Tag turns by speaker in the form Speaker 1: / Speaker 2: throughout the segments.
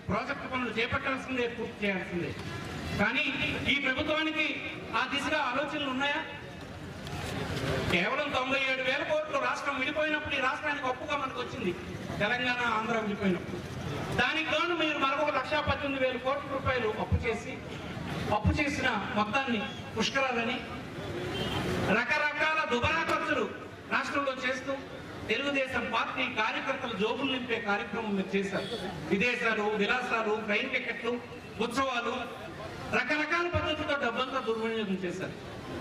Speaker 1: Project పనులు చేపట్టాల్సిందే పూర్తి చేయాల్సిందే కానీ ఈ ప్రభుత్వానికి ఆ దిశగా ఆలోచనలు ఉన్నాయా కేవలం తొంభై ఏడు వేల కోట్లు రాష్ట్రం విడిపోయినప్పుడు ఈ రాష్ట్రానికి అప్పుగా మనకు వచ్చింది తెలంగాణ ఆంధ్ర విడిపోయినప్పుడు దానికి గాను మీరు మరొక లక్షా పద్దెనిమిది వేల కోట్ల రూపాయలు అప్పు చేసి అప్పు చేసిన మొత్తాన్ని పుష్కరాలని రకరకాల దుబారా ఖర్చులు రాష్ట్రంలో చేస్తూ తెలుగుదేశం పార్టీ కార్యకర్తలు జోబులు నింపే కార్యక్రమం మీరు చేశారు విదేశాలు విలాసాలు ట్రైన్ టికెట్లు ఉత్సవాలు రకరకాల పద్ధతులతో డబ్బంతా దుర్వినియోగం చేశారు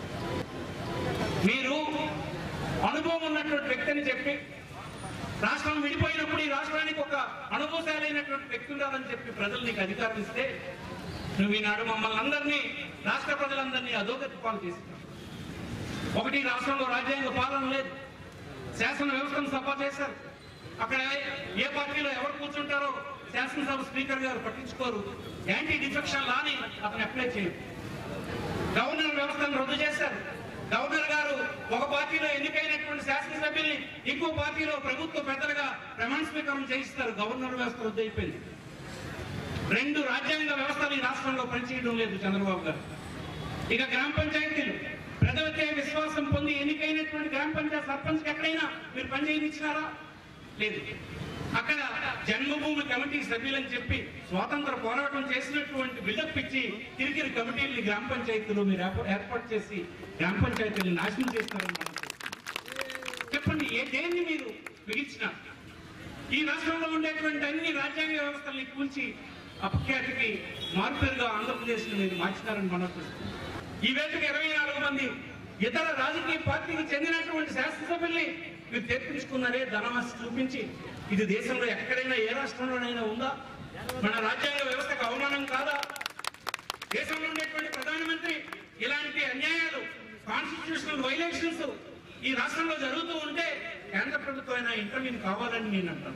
Speaker 1: మీరు అనుభవం ఉన్నటువంటి వ్యక్తిని చెప్పి రాష్ట్రం విడిపోయినప్పుడు ఈ రాష్ట్రానికి ఒక అనుభవశాలైనటువంటి వ్యక్తి ఉండాలని చెప్పి ప్రజలు నీకు అధికారం ఇస్తే నువ్వు ఈనాడు మమ్మల్ని అందరినీ రాష్ట్ర ప్రజలందరినీ అధోగతి పాలు చేస్తున్నావు ఒకటి రాష్ట్రంలో రాజ్యాంగ పాలన లేదు శాసన వ్యవస్థను సభ చేశారు అక్కడ ఏ పార్టీలో ఎవరు కూర్చుంటారో శాసనసభ స్పీకర్ గారు పట్టించుకోరు యాంటీ డిఫెక్షన్ లాని అతను అప్లై చేయరు గవర్నర్ వ్యవస్థను రద్దు చేశారు గవర్నర్ గారు ఒక పార్టీలో ఎన్నికైనటువంటి శాసనసభ్యుల్ని ఇంకో పార్టీలో ప్రభుత్వ పెద్దలుగా ప్రమాణ స్వీకారం చేయిస్తారు గవర్నర్ వ్యవస్థ రద్దు అయిపోయింది రెండు రాజ్యాంగ వ్యవస్థలు ఈ రాష్ట్రంలో పనిచేయడం లేదు చంద్రబాబు గారు ఇక గ్రామ పంచాయతీలు ప్రజలచే విశ్వాసం పొంది ఎన్నికైనటువంటి గ్రామ పంచాయతీ సర్పంచ్ ఎక్కడైనా మీరు పనిచేయనిచ్చినారా లేదు అక్కడ జన్మభూమి కమిటీ సభ్యులని చెప్పి స్వాతంత్ర పోరాటం చేసినటువంటి బిల్డప్ ఇచ్చి కిరికిరి కమిటీలని గ్రామ పంచాయతీలో మీరు ఏర్ప- ఏర్పాటు చేసి గ్రామ పంచాయతీలను నాశనం చేస్తారని మనం చూస్తున్నాం. చెప్పండి ఏ దేన్ని మీరు మిగిల్చినారు ఈ రాష్ట్రంలో ఉండేటువంటి అన్ని రాజ్యాంగ వ్యవస్థల్ని కూల్చి అపఖ్యాతికి మార్పుగా ఆంధ్రప్రదేశ్ మీరు మార్చినారని మనం చూస్తున్నాం. ఈ వేళకి ఇరవై నాలుగు మంది ఇతర రాజకీయ పార్టీకి చెందినటువంటి శాసనసభ్యుల్ని మీరు తెప్పించుకున్నారే ధనవాసి చూపించి ఇది దేశంలో ఎక్కడైనా ఏ రాష్ట్రంలోనైనా ఉందా మన రాజ్యాంగ వ్యవస్థకు అవమానం కాదా దేశంలో ఉండేటువంటి ప్రధానమంత్రి ఇలాంటి అన్యాయాలు కాన్స్టిట్యూషనల్ వైలేషన్స్ ఈ రాష్ట్రంలో జరుగుతూ ఉంటే కేంద్ర ప్రభుత్వం అయినా ఇంటర్వ్యూ కావాలని నేను అంటాను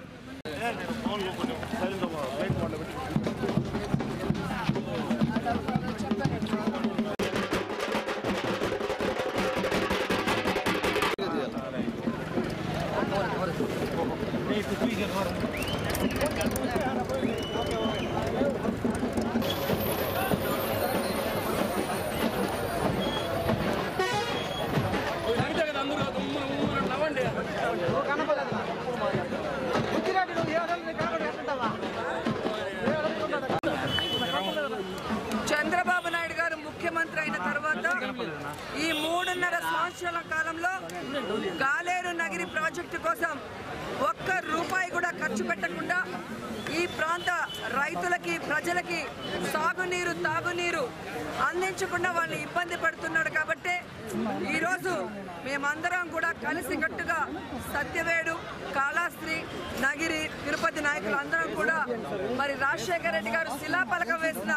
Speaker 2: చంద్రబాబు నాయుడు గారు ముఖ్యమంత్రి అయిన తర్వాత ఈ మూడున్నర సంవత్సరాల కాలంలో గాలేరు నగిరి ప్రాజెక్టు కోసం ఒక్క రూపాయి కూడా ఖర్చు పెట్టకుండా ఈ ప్రాంత రైతులకి ప్రజలకి సాగునీరు తాగునీరు అందించకుండా వాళ్ళు ఇబ్బంది పడుతున్నాడు కాబట్టి ఈరోజు మేమందరం కూడా కలిసికట్టుగా సత్యవేడు కాళాస్త్రి నగిరి తిరుపతి నాయకులు అందరం కూడా మరి రాజశేఖర రెడ్డి గారు శిలాపలకం వేసిన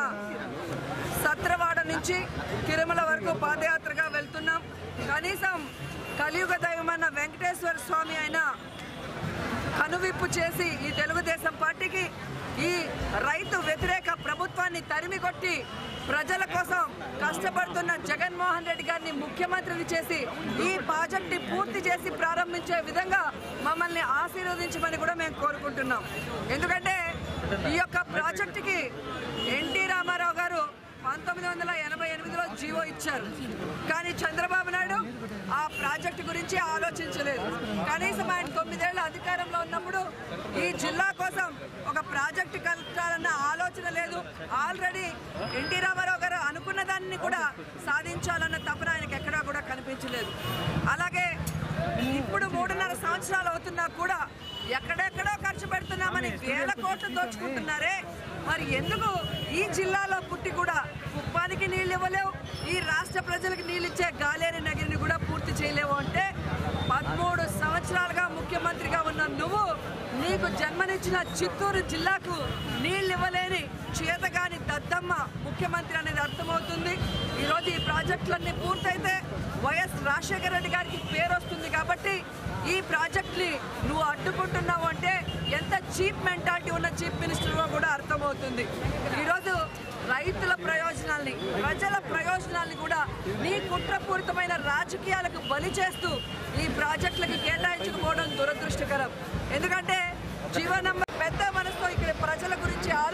Speaker 2: సత్రవాడ నుంచి తిరుమల వరకు పాదయాత్రగా వెళ్తున్నాం కనీసం కలియుగ దైవమన్న వెంకటేశ్వర స్వామి అయిన కనువిప్పు చేసి ఈ తెలుగుదేశం పార్టీకి ఈ రైతు వ్యతిరేక ప్రభుత్వాన్ని తరిమి కొట్టి ప్రజల కోసం కష్టపడుతున్న జగన్మోహన్ రెడ్డి గారిని ముఖ్యమంత్రిని చేసి ఈ ప్రాజెక్ట్ని పూర్తి చేసి ప్రారంభించే విధంగా మమ్మల్ని ఆశీర్వదించమని కూడా మేము కోరుకుంటున్నాం ఎందుకంటే ఈ యొక్క ప్రాజెక్టుకి ఎన్టీ రామారావు గారు పంతొమ్మిది వందల ఎనభై ఎనిమిదిలో జీవో ఇచ్చారు కానీ చంద్రబాబు నాయుడు ఆ ప్రాజెక్టు గురించి ఆలోచించలేదు కనీసం ఆయన తొమ్మిదేళ్ల అధికారంలో ఉన్నప్పుడు ఈ జిల్లా కోసం ఒక ప్రాజెక్టు కలపాలన్న ఆలోచన లేదు ఆల్రెడీ ఎన్టీ రామారావు గారు అనుకున్న దాన్ని కూడా సాధించాలన్న తపన ఆయనకి ఎక్కడా కూడా కనిపించలేదు అలాగే ఇప్పుడు మూడున్నర సంవత్సరాలు అవుతున్నా కూడా ఎక్కడెక్కడో ఖర్చు పెడుతున్నామని వేల కోట్లు దోచుకుంటున్నారే మరి ఎందుకు ఈ జిల్లాలో పుట్టి కూడా కుప్పానికి నీళ్ళు ఇవ్వలేవు ఈ రాష్ట్ర ప్రజలకు నీళ్ళు ఇచ్చే గాలేరు నగిరిని కూడా పూర్తి చేయలేవు అంటే పదమూడు సంవత్సరాలుగా ముఖ్యమంత్రిగా ఉన్న నువ్వు నీకు జన్మనిచ్చిన చిత్తూరు జిల్లాకు నీళ్ళు ఇవ్వలేని చేతగాని దద్దమ్మ ముఖ్యమంత్రి అనేది అర్థమవుతుంది ఈరోజు ఈ ప్రాజెక్టులన్నీ పూర్తయితే వైఎస్ రాజశేఖర రెడ్డి గారికి పేరు వస్తుంది కాబట్టి ఈ ప్రాజెక్ట్ని నువ్వు అడ్డుకుంటున్నావు అంటే ఎంత చీప్ మెంటాలిటీ ఉన్న చీఫ్ మినిస్టర్ కూడా అర్థమవుతుంది ఈరోజు రైతుల ప్రయోజనాల్ని ప్రజల ప్రయోజనాల్ని కూడా నీ కుట్రపూరితమైన రాజకీయాలకు బలి చేస్తూ ఈ ప్రాజెక్టులకి కేటాయించకపోవడం దురదృష్టకరం ఎందుకంటే జీవనమ్మ పెద్ద మనసుతో ఇక్కడ ప్రజల గురించి ఆలోచించి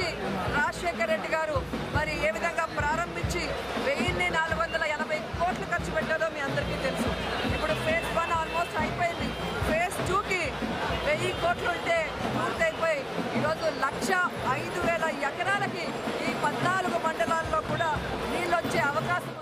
Speaker 2: నుంచి రాజశేఖర్ రెడ్డి గారు మరి ఏ విధంగా ప్రారంభించి వెయ్యిన్ని నాలుగు వందల ఎనభై కోట్లు ఖర్చు పెట్టారో మీ అందరికీ తెలుసు ఇప్పుడు ఫేజ్ వన్ ఆల్మోస్ట్ అయిపోయింది ఫేజ్ టూకి వెయ్యి కోట్లు ఉంటే పూర్తయిపోయి ఈరోజు లక్ష ఐదు వేల ఎకరాలకి ఈ పద్నాలుగు మండలాల్లో కూడా నీళ్ళు వచ్చే అవకాశం